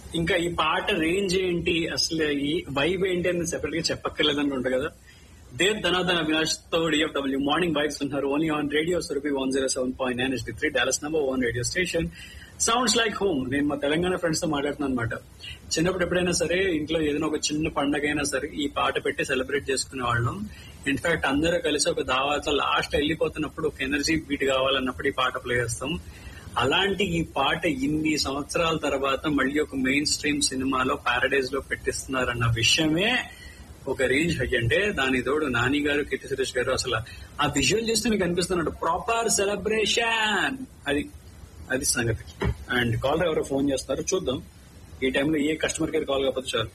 ఇంకా ఈ పాట రేంజ్ ఏంటి అసలు ఈ వైబ్ ఏంటి అని సెపరేట్ గా చెప్పక్కర్లేదని ఉంటుంది కదా దేవ్ ధనాధన అవినాష్ తో డిఎఫ్డబ్ల్యూ మార్నింగ్ వైబ్స్ ఉన్నారు only on radio Surabhi one zero seven point nine ST three Dallas number one radio station sounds like home నేను మా తెలంగాణ ఫ్రెండ్స్ తో మాట్లాడుతున్నాను అనమాట చిన్నప్పుడు ఎప్పుడైనా సరే ఇంట్లో ఏదైనా ఒక చిన్న పండగ అయినా సరే ఈ పాట పెట్టి సెలబ్రేట్ చేసుకునే వాళ్ళం ఇన్ఫాక్ట్ అందరూ కలిసి ఒక దావాతో లాస్ట్ వెళ్ళిపోతున్నప్పుడు ఒక ఎనర్జీ బీట్ కావాలన్నప్పుడు ఈ పాట ప్లే చేస్తాం అలాంటి ఈ పాట ఇన్ని సంవత్సరాల తర్వాత మళ్ళీ ఒక మెయిన్ స్ట్రీమ్ సినిమాలో పారడైజ్ లో పెట్టిస్తున్నారన్న విషయమే ఒక రేంజ్ హై అంటే దాని తోడు నాని గారు కీర్తి సురేష్ గారు అసలు ఆ విజువల్ చూస్తే నీకు అనిపిస్తున్నాడు ప్రాపర్ సెలబ్రేషన్ అది అది సంగతి అండ్ కాల్ ఎవరో ఫోన్ చేస్తారు చూద్దాం ఈ టైంలో ఏ కస్టమర్ కేర్ కాల్ కాకపోతే చాలు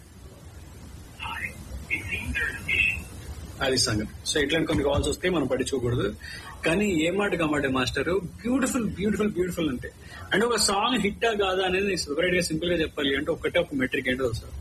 అది సంగతి సో ఇట్లాంటి కొన్ని కాల్స్ వస్తే మనం పట్టించుకోకూడదు కానీ ఏ మాట కమాట మాస్టర్ బ్యూటిఫుల్ బ్యూటిఫుల్ బ్యూటిఫుల్ అంటే అంటే ఒక సాంగ్ హిట్టా కాదా అనేది సపరేట్ గా సింపుల్ గా చెప్పాలి అంటే ఒకటే ఒక మెట్రిక్ ఏంటో సార్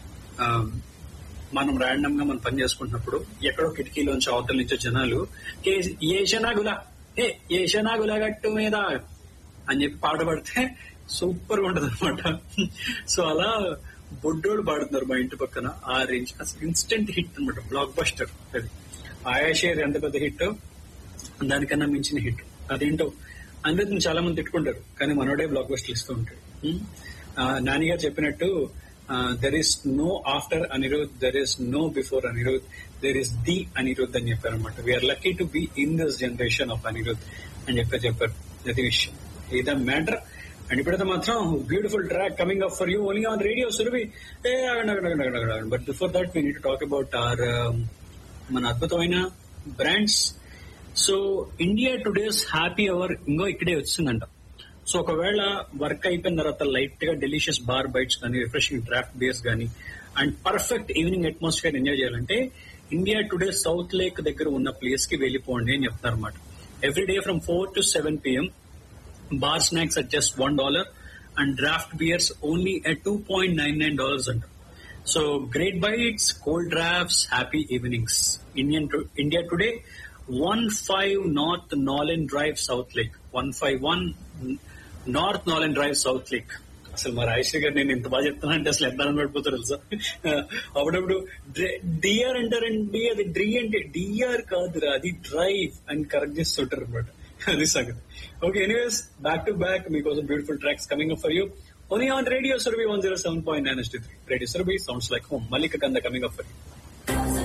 మనం ర్యాండమ్ గా మనం పని చేసుకుంటున్నప్పుడు ఎక్కడో కిటికీలోంచి అవతల నుంచి జనాలు "ఏ- ఏ శనాగుల ఏ ఏ శనాగుల గట్టు మీద అని చెప్పి పాట పాడితే సూపర్ గా ఉంటది అనమాట సో అలా బొడ్డోడు పాడుతున్నారు మా ఇంటి పక్కన ఆ రేంజ్ అసలు ఇన్స్టెంట్ హిట్ అనమాట బ్లాక్ బస్టర్ అది ఆయాషేర్ ఎంత పెద్ద హిట్ దానికన్నా మించిన హిట్ అదేంటో అందరిని చాలా మంది తిట్టుకుంటారు కానీ మనోడే బ్లాక్ బస్టర్ ఇస్తూ ఉంటాడు ఉమ్. ఆ, నాని గారు చెప్పినట్టు there is no after Anirudh there is no before Anirudh there is the Anirudh అని చెప్పారు అనమాట we are lucky to be in this generation of Anirudh అని చెప్పి చెప్పారు అది విషయం ఇదా మ్యాటర్ అండ్ ఇప్పుడైతే మాత్రం beautiful track coming up for you only on radio Surabhi a but before that we need talk about our మన అద్భుతమైన brands so India today's happy hour ఇంకో ఇక్కడే వచ్చిందంట సో ఒకవేళ వర్క్ అయిపోయిన తర్వాత లైట్ గా డెలిషియస్ బార్ బైట్స్ కానీ రిఫ్రెషింగ్ డ్రాఫ్ట్ బేస్ కానీ and perfect evening atmosphere enjoy చేయాలంటే ఇండియా టుడే సౌత్ లేక్ దగ్గర ఉన్న ప్లేస్ కి వెళ్ళిపోండి అని చెప్తారు అనమాట every day from four to seven PM bar snacks at just one dollar and draft beers only at two point nine nine dollars అంట so great bites cold drafts happy evenings Indian India today one five north Nolen drive south lake one five one north Nolen drive south lake అసలు మా రాజశ్రీ గారు నేను ఇంత బాగా చెప్తాను అంటే అసలు ఎంత పడిపోతారు తెలుసా అప్పుడప్పుడు డిఆర్ అంటారండి అది డ్రీ అంటే డిఆర్ కాదురా అది డ్రైవ్ అని కరెక్ట్ చేస్తుంటారు అనమాట అది సంగతి okay anyways back to back మీకోసం beautiful tracks coming up for you only on radio Surabhi one zero seven point nine three radio Surabhi sounds like home Mallika కంద కమింగ్ అప్ ఫర్ యూ